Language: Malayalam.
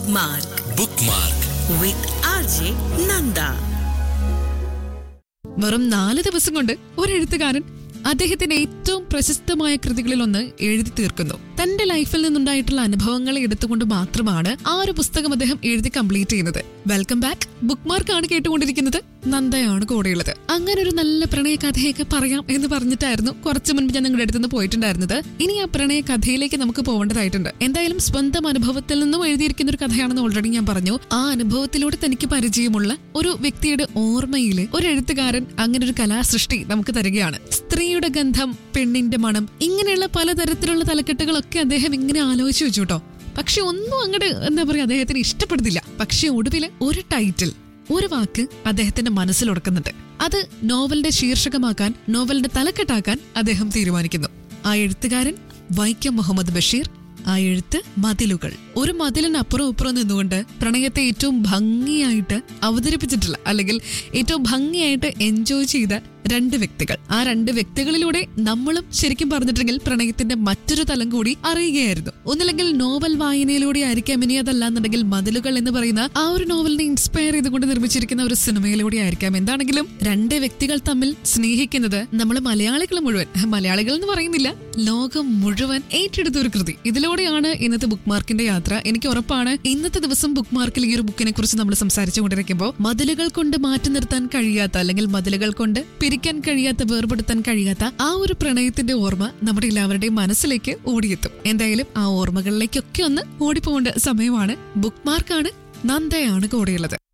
Bookmark bookmark with RJ Nanda. വെറും നാല് ദിവസം കൊണ്ട് ഒരു എഴുത്തുകാരൻ അദ്ദേഹത്തിന്റെ ഏറ്റവും പ്രശസ്തമായ കൃതികളിലൊന്ന് എഴുതി തീർക്കുന്നു തന്റെ ലൈഫിൽ നിന്നുണ്ടായിട്ടുള്ള അനുഭവങ്ങളെ എടുത്തുകൊണ്ട് മാത്രമാണ് ആ ഒരു പുസ്തകം അദ്ദേഹം എഴുതി കംപ്ലീറ്റ് ചെയ്യുന്നത് വെൽക്കം ബാക്ക് ബുക്ക് മാർക്കാണ് കേട്ടുകൊണ്ടിരിക്കുന്നത് നന്ദയാണ് കൂടെയുള്ളത് അങ്ങനെ ഒരു നല്ല പ്രണയ കഥയൊക്കെ പറയാം എന്ന് പറഞ്ഞിട്ടായിരുന്നു കുറച്ചു മുൻപ് ഞാൻ നിങ്ങളുടെ അടുത്ത് നിന്ന് പോയിട്ടുണ്ടായിരുന്നത് ഇനി ആ പ്രണയ കഥയിലേക്ക് നമുക്ക് പോകേണ്ടതായിട്ടുണ്ട് എന്തായാലും സ്വന്തം അനുഭവത്തിൽ നിന്നും എഴുതിയിരിക്കുന്ന ഒരു കഥയാണെന്ന് ഓൾറെഡി ഞാൻ പറഞ്ഞു ആ അനുഭവത്തിലൂടെ തനിക്ക് പരിചയമുള്ള ഒരു വ്യക്തിയുടെ ഓർമ്മയിൽ ഒരു എഴുത്തുകാരൻ അങ്ങനെ ഒരു കലാസൃഷ്ടി നമുക്ക് തരികയാണ് സ്ത്രീയുടെ ഗന്ധം പെണ്ണിന്റെ മണം ഇങ്ങനെയുള്ള പലതരത്തിലുള്ള തലക്കെട്ടുകളൊക്കെ അദ്ദേഹം ഇങ്ങനെ ആലോചിച്ചു വെച്ചു കേട്ടോ പക്ഷെ ഒന്നും അങ്ങോട്ട് എന്താ പറയാ അദ്ദേഹത്തിന് ഇഷ്ടപ്പെടുന്നില്ല പക്ഷെ ഒടുവില് ഒരു ടൈറ്റിൽ ഒരു വാക്ക് അദ്ദേഹത്തിന്റെ മനസ്സിൽ ഉടക്കുന്നുണ്ട് അത് നോവലിന്റെ ശീർഷകമാക്കാൻ നോവലിന്റെ തലക്കെട്ടാക്കാൻ അദ്ദേഹം തീരുമാനിക്കുന്നു ആ എഴുത്തുകാരൻ വൈക്കം മുഹമ്മദ് ബഷീർ ആ എഴുത്ത് മതിലുകൾ ഒരു മതിലിനപ്പുറം ഇപ്പുറം നിന്നുകൊണ്ട് പ്രണയത്തെ ഏറ്റവും ഭംഗിയായിട്ട് അവതരിപ്പിച്ചിട്ടുള്ള അല്ലെങ്കിൽ ഏറ്റവും ഭംഗിയായിട്ട് എൻജോയ് ചെയ്ത രണ്ട് വ്യക്തികൾ ആ രണ്ട് വ്യക്തികളിലൂടെ നമ്മളും ശരിക്കും പറഞ്ഞിട്ടുണ്ടെങ്കിൽ പ്രണയത്തിന്റെ മറ്റൊരു തലം കൂടി അറിയുകയായിരുന്നു ഒന്നില്ലെങ്കിൽ നോവൽ വായനയിലൂടെ ആയിരിക്കാം ഇനി അതല്ല എന്നുണ്ടെങ്കിൽ മതിലുകൾ എന്ന് പറയുന്ന ആ ഒരു നോവലിനെ ഇൻസ്പയർ ചെയ്തുകൊണ്ട് നിർമ്മിച്ചിരിക്കുന്ന ഒരു സിനിമയിലൂടെ ആയിരിക്കാം എന്താണെങ്കിലും രണ്ട് വ്യക്തികൾ തമ്മിൽ സ്നേഹിക്കുന്നത് നമ്മൾ മലയാളികൾ മുഴുവൻ മലയാളികൾ എന്ന് പറയുന്നില്ല ലോകം മുഴുവൻ ഏറ്റെടുത്ത ഒരു കൃതി ഇതിലൂടെയാണ് ഇന്നത്തെ ബുക്ക് മാർക്കിന്റെ യാത്ര എനിക്ക് ഉറപ്പാണ് ഇന്നത്തെ ദിവസം ബുക്ക് മാർക്കിൽ ഈ ഒരു ബുക്കിനെ കുറിച്ച് നമ്മൾ സംസാരിച്ചുകൊണ്ടിരിക്കുമ്പോൾ മതിലുകൾ കൊണ്ട് മാറ്റി നിർത്താൻ കഴിയാത്ത അല്ലെങ്കിൽ മതിലുകൾ കൊണ്ട് പിരിക്കാൻ കഴിയാത്ത വേർപെടുത്താൻ കഴിയാത്ത ആ ഒരു പ്രണയത്തിന്റെ ഓർമ്മ നമ്മുടെ എല്ലാവരുടെയും മനസ്സിലേക്ക് ഓടിയെത്തും എന്തായാലും ആ ഓർമ്മകളിലേക്കൊക്കെ ഒന്ന് ഓടിപ്പോകേണ്ട സമയമാണ് ബുക്ക് മാർക്കാണ് നന്ദയാണ് കൂടെയുള്ളത്